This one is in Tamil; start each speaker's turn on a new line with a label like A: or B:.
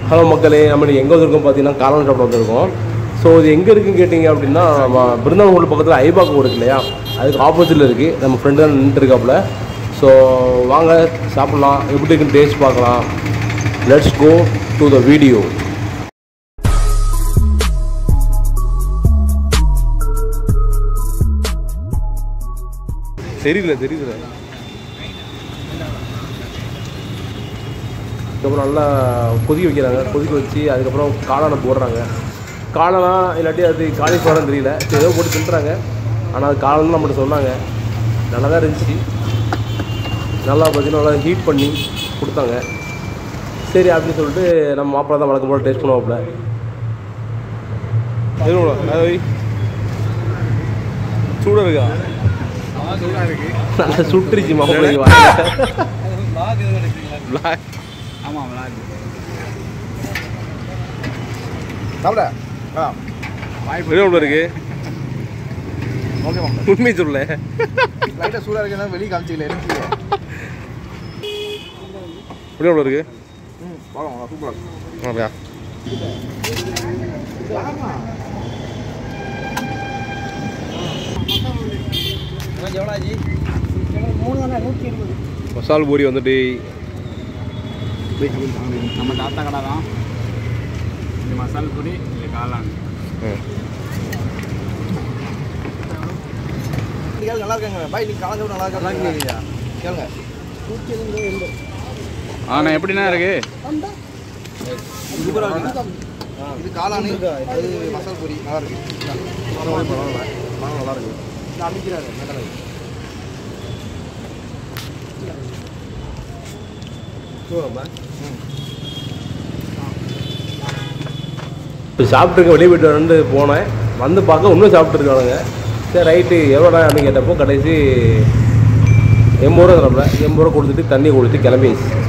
A: ஹலோ மக்களே நம்ம இன்னைக்கு எங்கே வந்திருக்கோம் பார்த்தீங்கன்னா காளான் சாப்பிட வந்திருக்கோம் ஸோ இது எங்கே இருக்குன்னு கேட்டிங்க அப்படின்னா நம்ம பிருந்தாவன் ஊர் பக்கத்தில் ஐபாக்கம் இருக்கு இல்லையா அதுக்கு ஆப்போசிட்டில் இருக்குது நம்ம ஃப்ரெண்டு தான் நின்றுருக்காப்புல ஸோ வாங்க சாப்பிட்லாம் எப்படி இருக்குன்னு டேஸ்ட் பார்க்கலாம் let's go to the video தெரியல தெரியல அதுக்கப்புறம் நல்லா கொதிக்க வைக்கிறாங்க கொதிக்க வச்சு அதுக்கப்புறம் காளானை போடுறாங்க காளானா இல்லாட்டி அது காலிஃப்ளவர்னு தெரியல சரி ஏதோ போட்டு தின்றாங்க ஆனால் அது காளான்னு நம்மகிட்ட சொன்னாங்க நல்லா தான் இருந்துச்சு நல்லா பார்த்தீங்கன்னா நல்லா ஹீட் பண்ணி கொடுத்தாங்க சரி அப்படின்னு சொல்லிட்டு நம்ம மாப்பிள்ளை தான் வழக்கம் போல டேஸ்ட் பண்ணுவாப்புல சூடாக இருக்கா நல்லா சுட்டுருச்சு மாப்பிள்ளைக்கு வாங்க
B: ஆமாம் விளாடு
C: சாப்பிட ஆ
A: வாய்ப்பு எவ்வளோ இருக்கு
C: ஓகே மாமா
A: உண்மை சொல்ல
C: லைட்டாக சூடாக இருக்குன்னா வெளியே காமிச்சிக்கல எனக்கு
A: எப்படி எவ்வளோ இருக்கு
C: ம் வாங்க சூப்பராக இருக்கு
A: அப்படியா
B: எவ்வளோஜி
A: மசால் பூரி வந்துட்டு
B: நம்ம தாத்தா கடை தான் இது மசால் பொடி இது காளான்
C: கேளுங்க நல்லா இருக்காங்க பாய் நீ காலம் நல்லா இருக்கா கேளுங்க
B: ஆண்ணா எப்படிண்ணா இருக்கு
C: சூப்பராக இருக்கு இது காளானு அது மசால் பொரி நல்லா இருக்கு நல்லா இருக்கு இது அமைக்கிறாரு நல்லா இருக்கு
A: இப்போ சாப்பிட்ருக்க வெளியே போயிட்டு வந்து போனேன் வந்து பார்க்க இன்னும் சாப்பிட்ருக்கானுங்க சரி ரைட்டு எவ்வளோடா அப்படின்னு கேட்டப்போ கடைசி எண்பது ரூபா தரப்பல எண்பது ரூபா கொடுத்துட்டு தண்ணி கொடுத்து கிளம்பிடுச்சு